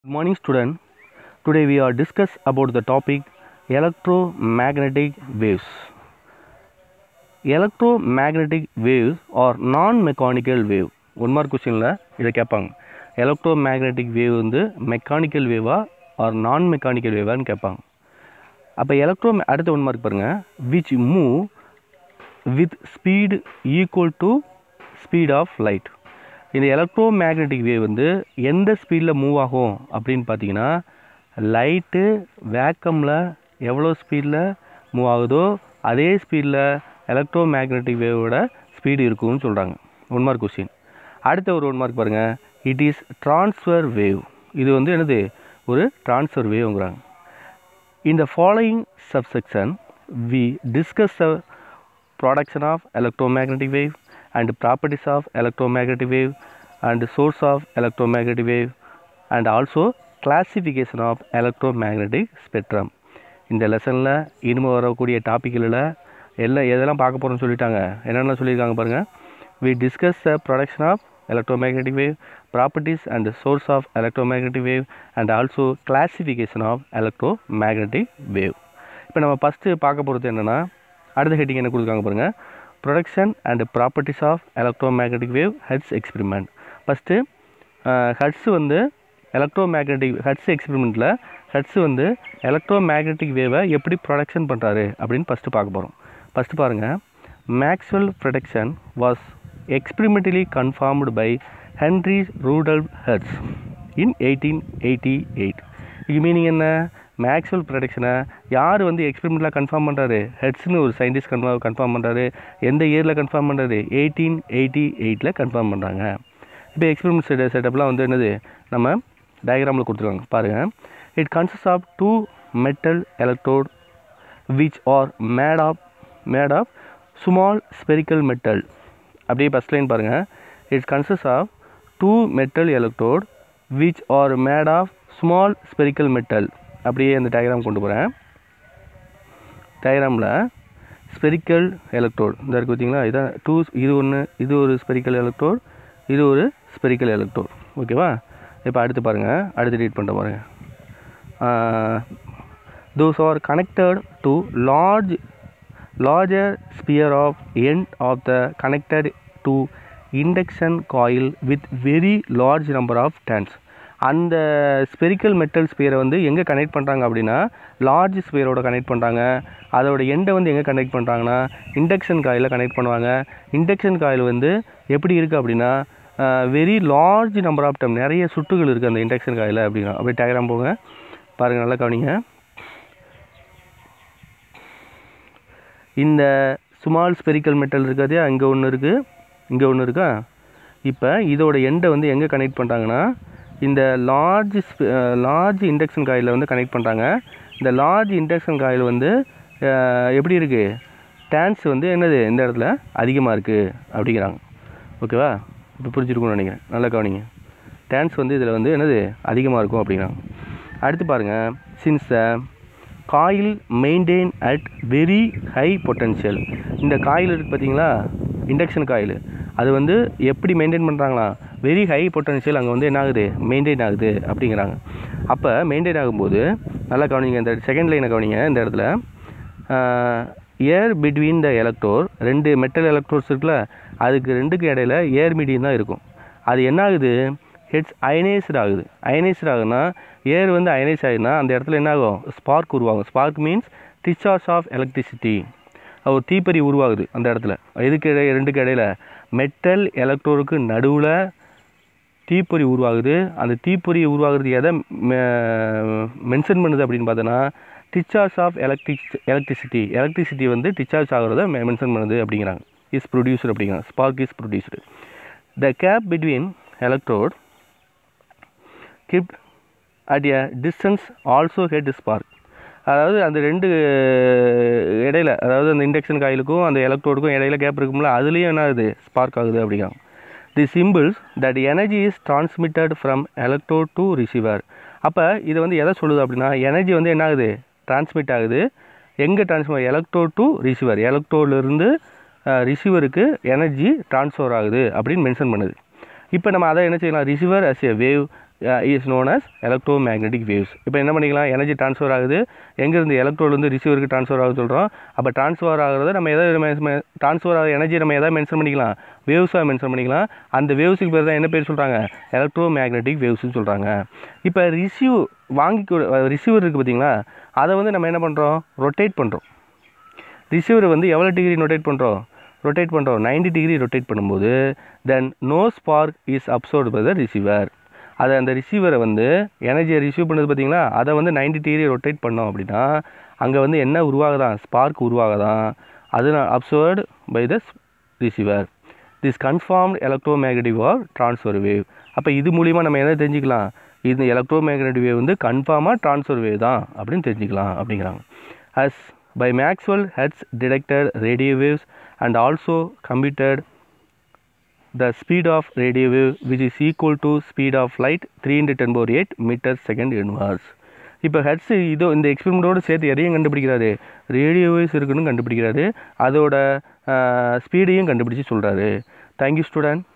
Good morning student. Today we are discuss about the topic electromagnetic waves. Electromagnetic waves are non-mechanical wave. One mark கொஸ்டினில் இதை கேட்பாங்க electromagnetic wave வந்து mechanical வேவா or non mechanical வேவான்னு கேட்பாங்க அப்போ electro அடுத்த ஒன் மார்க் பாருங்கள் which move with speed equal to speed of light இந்த எலக்ட்ரோ மேக்னெட்டிக் வேவ் வந்து எந்த ஸ்பீடில் மூவ் ஆகும் அப்படின்னு பார்த்தீங்கன்னா லைட்டு வேக்கமில் எவ்வளோ ஸ்பீடில் மூவ் ஆகுதோ அதே ஸ்பீடில் எலக்ட்ரோ மேக்னெட்டிக் வேவோட ஸ்பீடு இருக்கும்னு சொல்கிறாங்க ஒன் மார்க் கொஸ்டின் அடுத்த ஒரு ஒன் மார்க் பாருங்கள் இட் இஸ் ட்ரான்ஸ்ஃபர் வேவ் இது வந்து என்னது ஒரு ட்ரான்ஸ்ஃபர் வேவ்ங்கிறாங்க In the following subsection, we discuss the production of electromagnetic wave and properties of electromagnetic wave and source of electromagnetic wave and also classification of electromagnetic spectrum. இந்த லெசனில் இனிமே வரக்கூடிய டாப்பிக்கில் எல்லாம் எதெல்லாம் பார்க்க போகிறோம்னு சொல்லிட்டாங்க என்னென்ன சொல்லியிருக்காங்க பாருங்கள் we discuss the production of electromagnetic wave properties and source of electromagnetic wave and also classification of electromagnetic wave இப்போ நம்ம ஃபஸ்ட்டு பார்க்க போகிறது என்னென்னா அடுத்த ஹெட்டிங் என்ன கொடுத்துருக்காங்க பாருங்கள் production and properties of electromagnetic wave Hertz experiment first Hertz வந்து எலக்ட்ரோமேக்னெட்டிக் ஹட்ஸ் எக்ஸ்பெரிமெண்ட்டில் ஹட்ஸ் வந்து எலக்ட்ரோமேக்னெட்டிக் வேவை எப்படி ப்ரொடக்ஷன் பண்ணுறாரு அப்படின்னு ஃபஸ்ட்டு பார்க்க போகிறோம் ஃபஸ்ட்டு பாருங்கள் Maxwell production was experimentally confirmed by Henry Rudolph Hertz in 1888 இது மீனிங் என்ன மேக்ஸ்வெல் ப்ரொடக்ஷனை யார் வந்து எக்ஸ்பெரிமெண்ட்லாம் கன்ஃபார்ம் பண்ணுறாரு ஹெட்ஸ்னு ஒரு சயின்டிஸ்ட் கன்ஃபார்ம் கன்ஃபார்ம் பண்ணுறாரு எந்த இயரில் கன்ஃபார்ம் பண்ணுறாரு எயிட்டீன் எயிட்டி எயிட்டில் கன்ஃபார்ம் பண்ணுறாங்க இப்போ எக்ஸ்பெரிமெண்ட் செட் செட்டப்லாம் வந்து என்னது நம்ம டயக்ராமில் கொடுத்துருக்காங்க பாருங்கள் it consist of two metal electrode which are made of made of small spherical metal அப்படியே ஃபஸ்ட் லைன் பாருங்கள் it consist of two metal electrode which are made of small spherical metal அப்படியே அந்த டயக்ராம் கொண்டு போகிறேன் டயக்ராமில் spherical electrode இந்த இருக்குது பார்த்தீங்களா இதான் டூ இது ஒன்று இது ஒரு ஸ்பெரிக்கல் எலக்ட்ரோட் இது ஒரு ஸ்பெரிக்கல் எலக்ட்ரோட் ஓகேவா இப்போ அடுத்து பாருங்கள் அடுத்து ரீட் பண்ணிட்டு பாருங்கள் those are connected to large larger sphere of end of the connected to induction coil with very large number of turns அந்த ஸ்பெரிக்கல் மெட்டல் ஸ்பியரை வந்து எங்கே கனெக்ட் பண்ணுறாங்க அப்படின்னா லார்ஜ் ஸ்பியரோட கனெக்ட் பண்ணுறாங்க அதோட எண்டை வந்து எங்கே கனெக்ட் பண்ணுறாங்கன்னா இண்டக்ஷன் காயில் கனெக்ட் பண்ணுவாங்க இண்டக்ஷன் காயில் வந்து எப்படி இருக்குது அப்படின்னா very large number of time நிறைய சுட்டுகள் இருக்குது அந்த இண்டக்ஷன் காயில் அப்படின்னா அப்படியே டயக்ராம் போங்க பாருங்கள் நல்லா கவனிங்க இந்த ஸ்மால் ஸ்பெரிக்கல் மெட்டல் இருக்காதே அங்கே ஒன்று இருக்குது இங்கே ஒன்று இருக்கா இப்போ இதோட எண்டை வந்து எங்கே கனெக்ட் பண்ணுறாங்கன்னா இந்த லார்ஜ் லார்ஜ் இண்டக்ஷன் காயில் வந்து கனெக்ட் பண்ணுறாங்க இந்த லார்ஜ் இண்டக்ஷன் காயில் வந்து எப்படி இருக்குது டேன்ஸ் வந்து என்னது இந்த இடத்துல அதிகமாக இருக்குது அப்படிங்கிறாங்க ஓகேவா இப்போ புரிஞ்சிருக்கும்னு நினைக்கிறேன் நல்லா கவனிங்க டேன்ஸ் வந்து இதில் வந்து என்னது அதிகமாக இருக்கும் அப்படிங்கிறாங்க அடுத்து பாருங்கள் since coil maintain at very high potential இந்த காயில் இருக்குது பார்த்தீங்களா இண்டக்ஷன் காயில் அது வந்து எப்படி மெயின்டைன் பண்ணுறாங்களா வெரி ஹை பொட்டன்ஷியல் அங்கே வந்து என்ன ஆகுது மெயின்டைன் ஆகுது அப்படிங்கிறாங்க அப்போ மெயின்டைன் ஆகும்போது நல்லா கவனிங்க இந்த செகண்ட் லைனை கவனிங்க இந்த இடத்துல ஏர் பிட்வீன் த எலக்ட்ரோர் ரெண்டு மெட்டல் எலக்ட்ரோர்ஸ் இருக்குல்ல அதுக்கு ரெண்டுக்கு இடையில ஏர் மீடியம் தான் இருக்கும் அது என்ன ஆகுது ஹெட்ஸ் அயனைஸ்டு ஆகுது அயனைஸ்டு ஆகுதுன்னா ஏர் வந்து அயனைஸ் ஆகுதுன்னா அந்த இடத்துல என்ன ஆகும் ஸ்பார்க் உருவாகும் spark means discharge of electricity ஒரு தீப்பொறி உருவாகுது அந்த இடத்துல எதுக்கு இடையே ரெண்டுக்கு இடையில மெட்டல் எலக்ட்ரோருக்கு நடுவில் தீப்பொறி உருவாகுது அந்த தீப்பொறி உருவாகிறது எதை மென்ஷன் பண்ணுது அப்படின்னு பார்த்தோன்னா discharge of electric electricity electricity வந்து டிஸ்சார்ஜ் ஆகிறத மென்ஷன் பண்ணுது அப்படிங்கிறாங்க இஸ் ப்ரொடியூசர் அப்படிங்கிறாங்க spark is producer the gap between electrode kept at a distance also had spark அதாவது அந்த ரெண்டு இடையில அதாவது அந்த இண்டக்ஷன் காயிலுக்கும் அந்த எலக்ட்ரோடுக்கும் இடையில கேப் இருக்கும்ல அதுலேயும் என்ன ஆகுது ஸ்பார்க் ஆகுது அப்படிங்கிறாங்க the simples that energy is transmitted from electrode to receiver அப்போ இது வந்து எதை சொல்லுது அப்படின்னா எனர்ஜி வந்து என்ன ஆகுது டிரான்ஸ்மிட் ஆகுது எங்கே டிரான்ஸ்மிட் எலக்ட்ரோட் டு ரிசீவர் எலக்ட்ரோட்லேருந்து ரிசீவருக்கு எனர்ஜி ட்ரான்ஸ்ஃபர் ஆகுது அப்படின்னு மென்ஷன் பண்ணுது இப்போ நம்ம அதை என்ன செய்யலாம் receiver as a wave is known as electromagnetic waves இப்போ என்ன பண்ணிக்கலாம் எனர்ஜி ட்ரான்ஸ்ஃபர் ஆகுது எங்கேருந்து எலக்ட்ரோலேருந்து ரிசீவருக்கு ட்ரான்ஸ்ஃபர் ஆகுது சொல்கிறோம் அப்போ ட்ரான்ஸ்ஃபர் ஆகிறத நம்ம எதாவது ட்ரான்ஸ்ஃபர் ஆகிற எனர்ஜி நம்ம எதாவது மென்ஷன் பண்ணிக்கலாம் வேவ்ஸாக மென்ஷன் பண்ணிக்கலாம் அந்த வேவ்ஸுக்கு பேர் தான் என்ன பேர் சொல்கிறாங்க எலக்ட்ரோ மேக்னெட்டிக் வேவ்ஸ்னு சொல்கிறாங்க இப்போ ரிசீவ் வாங்கி ரிசீவர் இருக்குது பார்த்தீங்களா அதை வந்து நம்ம என்ன பண்ணுறோம் ரொட்டேட் பண்ணுறோம் ரிசீவரை வந்து எவ்வளோ டிகிரி ரொட்டேட் பண்ணுறோம் ரொட்டேட் பண்ணுறோம் 90 டிகிரி ரொட்டேட் பண்ணும்போது then no spark is observed by the receiver அதை அந்த ரிசீவரை வந்து எனர்ஜியை ரிசீவ் பண்ணுது பார்த்தீங்களா அதை வந்து 90 டிகிரி ரொட்டேட் பண்ணோம் அப்படின்னா அங்கே வந்து என்ன உருவாகுதான் ஸ்பார்க் உருவாகுதான் அது observed by the receiver this confirmed electromagnetic are transverse wave அப்போ இது மூலிமா நம்ம என்ன தெரிஞ்சுக்கலாம் இது எலக்ட்ரோ மேக்னெட்டிக் வேவ் வந்து கன்ஃபார்மாக ட்ரான்ஸ்ஃபர் வேவ் தான் அப்படின்னு தெரிஞ்சுக்கலாம் அப்படிங்கிறாங்க as by Maxwell Hertz detected radio waves and also computed the speed of radio wave which is equal to speed of light 3 into 10 power 8 meter second inverse இப்போ hertz இதோ இந்த எக்ஸ்பெரிமெண்ட்டோடு சேர்த்து எதையும் கண்டுபிடிக்கிறாரு ரேடியோ வேவ்ஸ் இருக்குன்னு கண்டுபிடிக்கிறாரு அதோட ஸ்பீடையும் கண்டுபிடிச்சு சொல்கிறாரு தேங்க்யூ ஸ்டூடெண்ட்